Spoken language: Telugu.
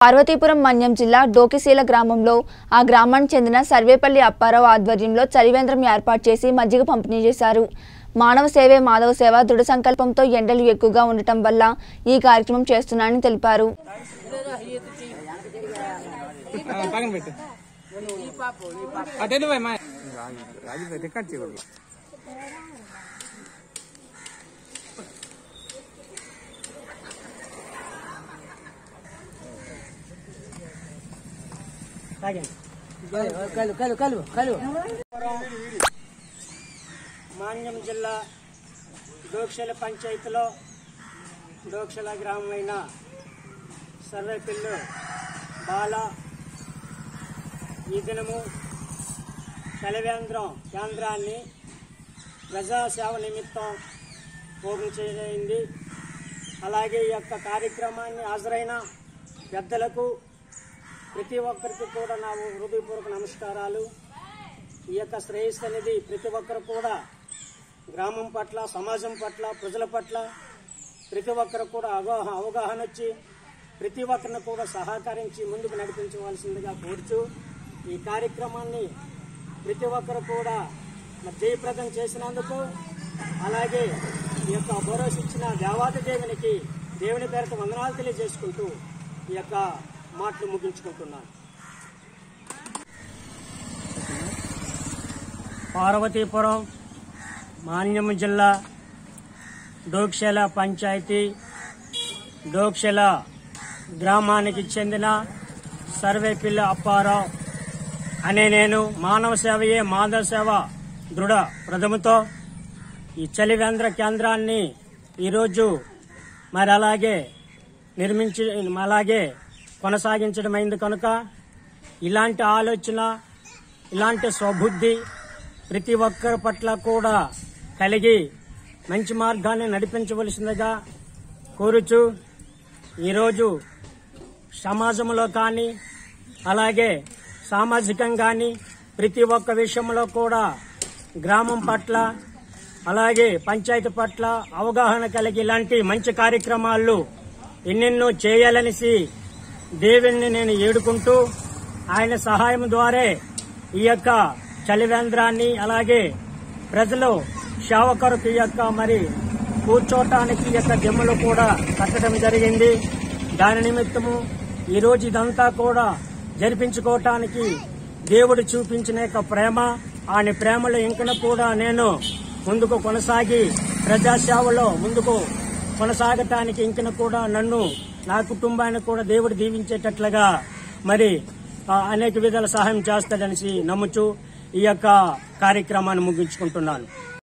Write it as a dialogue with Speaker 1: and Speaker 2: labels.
Speaker 1: పార్వతీపురం మన్యం జిల్లా డోకిసీల గ్రామంలో ఆ గ్రామానికి చెందిన సర్వేపల్లి అప్పారావు ఆధ్వర్యంలో చలివేంద్రం ఏర్పాటు చేసి మజ్జిగ పంపిణీ చేశారు మానవ సేవే మాధవ సేవ దృఢ సంకల్పంతో ఎండలు ఎక్కువగా ఉండటం వల్ల ఈ కార్యక్రమం చేస్తున్నానని తెలిపారు
Speaker 2: పక్కన పెట్టు అటెండ్ పోయి మా రాజు రికార్డ్ చేయకూడదు
Speaker 3: కలు కలు కలు కలు
Speaker 4: మాన్యం జిల్లా డోక్షల పంచాయతీలో డోక్షల గ్రామమైన సర్వేపిల్లు బాల ఈ దినము కలవేంద్రం కేంద్రాన్ని ప్రజాసేవ నిమిత్తం ఓపెన్ చేయమైంది అలాగే ఈ యొక్క కార్యక్రమాన్ని హాజరైన పెద్దలకు ప్రతి ఒక్కరికి కూడా నా హృదయపూర్వక నమస్కారాలు ఈ యొక్క శ్రేయస్సు అనేది ప్రతి ఒక్కరు కూడా గ్రామం పట్ల సమాజం పట్ల ప్రజల పట్ల ప్రతి ఒక్కరు కూడా అవగాహ అవగాహన వచ్చి ప్రతి ఒక్కరిని కూడా సహకరించి ముందుకు నడిపించవలసిందిగా కోరుచు ఈ కార్యక్రమాన్ని ప్రతి ఒక్కరు కూడా మరి జయప్రదం చేసినందుకు అలాగే ఈ యొక్క భరోసా ఇచ్చిన దేవాది దేవునికి దేవుని పేరుతో వందనాలు తెలియజేసుకుంటూ ఈ యొక్క మాటలు ముగించుకుంటున్నాను పార్వతీపురం మాన్యం జిల్లా డోక్షల పంచాయతీ డోక్షల గ్రామానికి చెందిన సర్వేపిల్ల అప్పారావు అనే నేను మానవ సేవయే మాధవ సేవ దృఢ ప్రథమతో ఈ చలివేంద్ర కేంద్రాన్ని ఈరోజు మరి అలాగే నిర్మించి అలాగే కొనసాగించడమైంది కనుక ఇలాంటి ఆలోచన ఇలాంటి స్వబుద్ధి ప్రతి ఒక్కరి పట్ల కూడా కలిగి మంచి మార్గాన్ని నడిపించవలసిందిగా కోరుచు ఈరోజు సమాజంలో కానీ అలాగే సామాజికంగాని ప్రతి ఒక్క విషయంలో కూడా గ్రామం పట్ల అలాగే పంచాయతీ పట్ల అవగాహన కలిగి ఇలాంటి మంచి కార్యక్రమాలు ఎన్నెన్నో చేయాలనేసి దేవుణ్ణి నేను ఏడుకుంటూ ఆయన సహాయం ద్వారే ఈ యొక్క చలివేంద్రాన్ని అలాగే ప్రజలు సేవ కొరకు ఈ యొక్క మరి కూర్చోటానికి ఈ యొక్క దిమ్మలు కూడా కట్టడం జరిగింది దాని నిమిత్తము ఈ రోజు ఇదంతా కూడా జరిపించుకోవటానికి దేవుడు చూపించిన యొక్క ప్రేమ ఆయన ప్రేమలో ఇంకన కూడా నేను ముందుకు కొనసాగి ప్రజాసేవలో ముందుకు కొనసాగటానికి ఇంకన కూడా నన్ను నా కుటుంబాన్ని కూడా దేవుడు దీవించేటట్లుగా మరి ఆ, అనేక విధాల సహాయం చేస్తాడనేసి నమ్ముచు ఈ యొక్క కార్యక్రమాన్ని ముగించుకుంటున్నాను